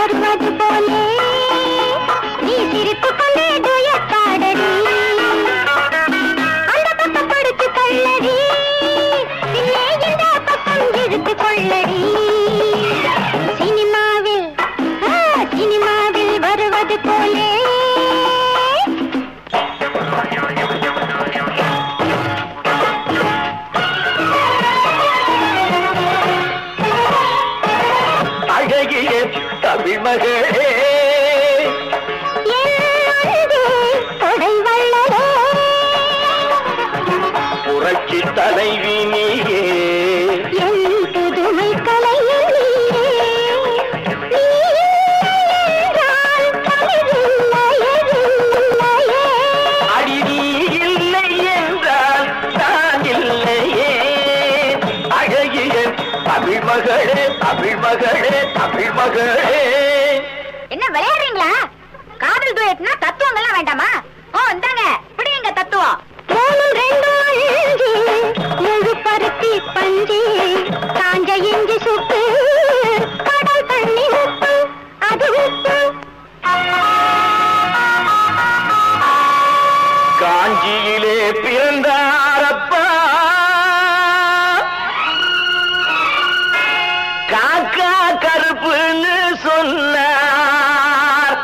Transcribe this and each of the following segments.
வருவது போலே நீ சிரித்துக் கொண்டே duet பாடடி. அந்த பக்கம் படுத்து தள்ளடி. பின்னே இந்த பக்கம் இழுத்துக் கொள்ளடி. சினிமாவில் ஆ, சினிமாவில் வருவது போலே அழகிய தமிழ் மகளே என் அன்பே, கொடை வள்ளலே. புரட்சி தலைவி நீயே என் புதுமை கலையில் நீயே. நீ என்றால் தமிழில்லையே, இல்லையே. அடி நீ இல்லை என்றால் நான் இல்லையே அழகிய தமிழ் மகளே தமிழ் மகளே தமிழ் மகளே என்ன விளையாடுறீங்களா காதல் துயட்னா தத்துவங்கள்லாம் வேண்டாமா ஓ இந்தாங்க பிடிங்க தத்துவம் மூணும் ரெண்டும் அஞ்சு முழு பருத்தி பஞ்சு காஞ்ச இஞ்சி சுட்டு கடல் தண்ணி உப்பு அது உப்பு காஞ்சியிலே பிறந்தாரப்பா காக்கா கருப்புன்னு சொன்னார்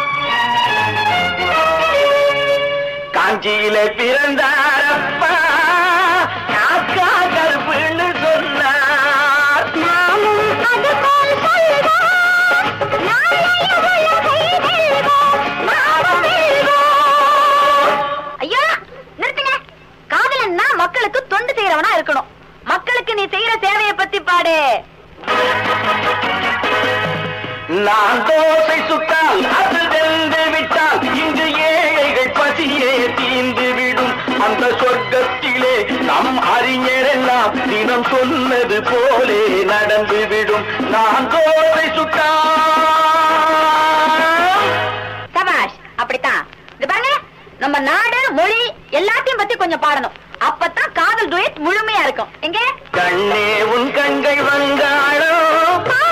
காஞ்சியிலே பிறந்தாரப்பா காக்கா கருப்புன்னு சொன்னார் நாமும் அது போல் சொல்வோம் நாளைய உலகை வெல்வோம் நாமும் வெல்வோம் ஐயா நிறுத்துங்க காதலன்னா மக்களுக்கு தொண்டு செய்யறவனா இருக்கணும் மக்களுக்கு நீ செய்யற சேவையை பத்தி பாடு நான் தோசை சுட்டால் அது வெந்து விட்டால் இங்கு ஏழைகள் பசியே தீந்து விடும் அந்த சொர்க்கத்திலே நம் அறிஞரெல்லாம் தினம் சொன்னது போலே நடந்து விடும் நான் தோசை சுட்டால் சபாஷ் அப்படித்தான் இது பாருங்க நம்ம நாடு மொழி எல்லாத்தையும் பத்தி கொஞ்சம் பாடணும் அப்பதான் காதல் duet முழுமையா இருக்கும் எங்க கண்ணே உன் கண்கள் வந்தாளோ ஆ